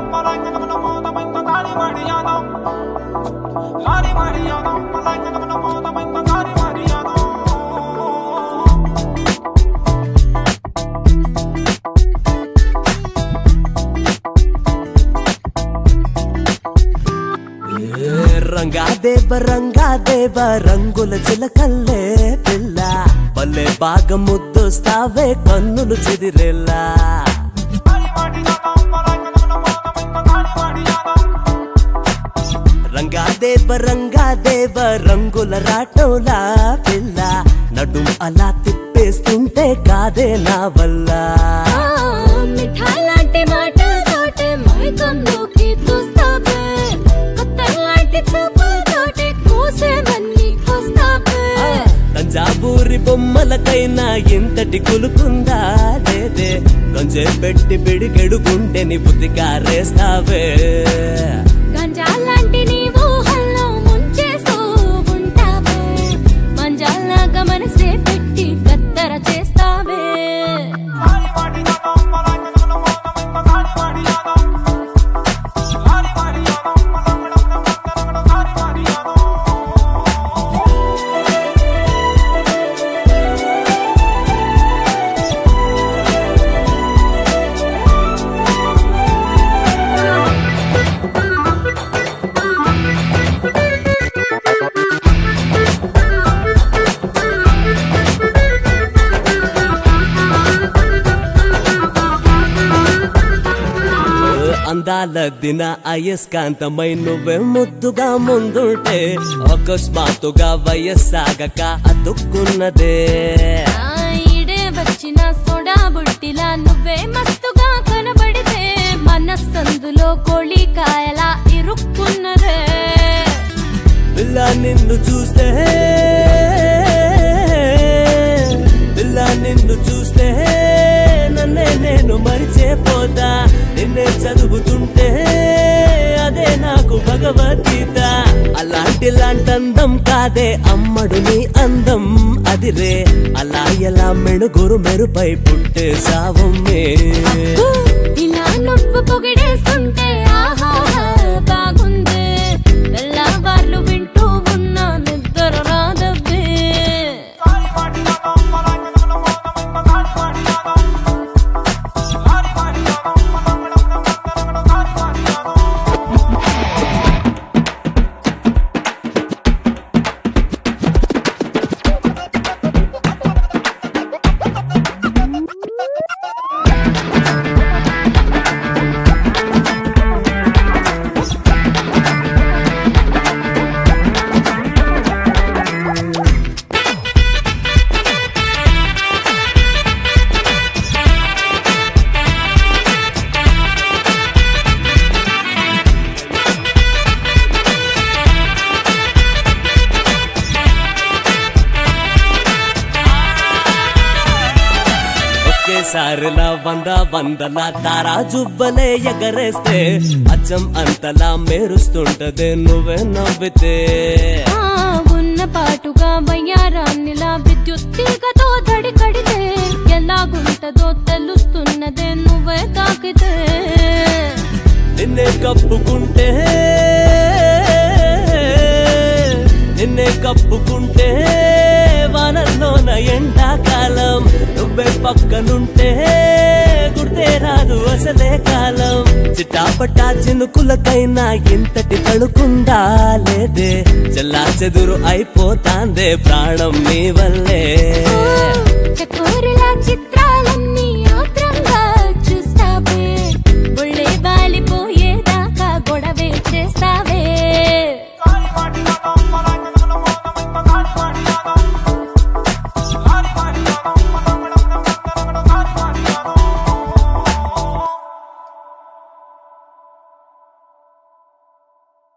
రంగా దేవ రంగా దేవ రంగుల చిలకల్లే పిల్ల పల్లె బాగా ముద్దొస్తావే కన్నులు చెదిరేలా రంగా దేవ రంగా దేవ రంగుల రాటోలా పిల్ల నడుం అలా తిప్పేస్తుంటే కాదే నా వల్ల మిఠాలాంటి మాటలతోటే మైకంలోకి చూస్తావే కొత్తలాంటి చూపులతోటే కూసేవన్నీ కోస్తావే తంజాబూరి బొమ్మలకైనా ఇంతటి కులుకుందా లేదే కొంచెం పెట్టి పిడికెడు గుండెని బుద్ధిగా రేస్తావే గంజాలాంటి నీ ఊహల్లో ముంచేస్తూ ఉంటావే మంజాలాగా మనసే పెట్టి కత్తర చేస్తావే అందాల దిన అయస్కాంతమై నువ్వే ముద్దుగా ముందుంటే అకస్మాత్తుగా వయస్సాగక అతుక్కున్నదే ఆ ఈడే వచ్చిన సోడా బుట్టిలా నువ్వే మస్తుగా కనబడితే మనస్సందులో కోళి కాయలా ఇరుక్కున్నదే పిల్ల నిన్ను చూస్తే పిల్ల నిన్ను చూస్తే నన్నే నేను మరిచేపోతా నిన్నే చదువుతుంటే అదే నాకు భగవద్గీత అలాంటి లాంటి అందం కాదే అమ్మడు నీ అందం అదిరే అలా ఎలా మెడుగురు మెరుపై పుట్టే సావమ్మే ఇలా నువ్వు పొగిడేస్తుంటే ఆహా బాగుంది తెల్లవార్లు వింటూ ఉన్నా నిద్ర రాదవ్వే ఒకేసారిలా వంద వందల తారా జుబ్బలే ఎగరేస్తే అచ్చం అంతలా మెరుస్తుంటదే నువ్వే నవ్వితే ఆ ఉన్న పాటుగా వయ్యారాన్నిలా విద్యుత్ తీగతో దడి కడితే ఎలాగుంటదో తెలుస్తున్నదే నువ్వే తాకితే నిన్నే కప్పుకుంటే నిన్నే కప్పుకుంటే వానల్లోన ఎండాకాలం నువ్వే పక్కనుంటే గుర్తే రాదు అసలే కాలం చిటాపటా చినుకులకైనా ఇంతటి తడుకుందా లేదే చెల్లా చెదురు అయిపోతాందే ప్రాణం నీ వల్లే చకోరిలా చిత్త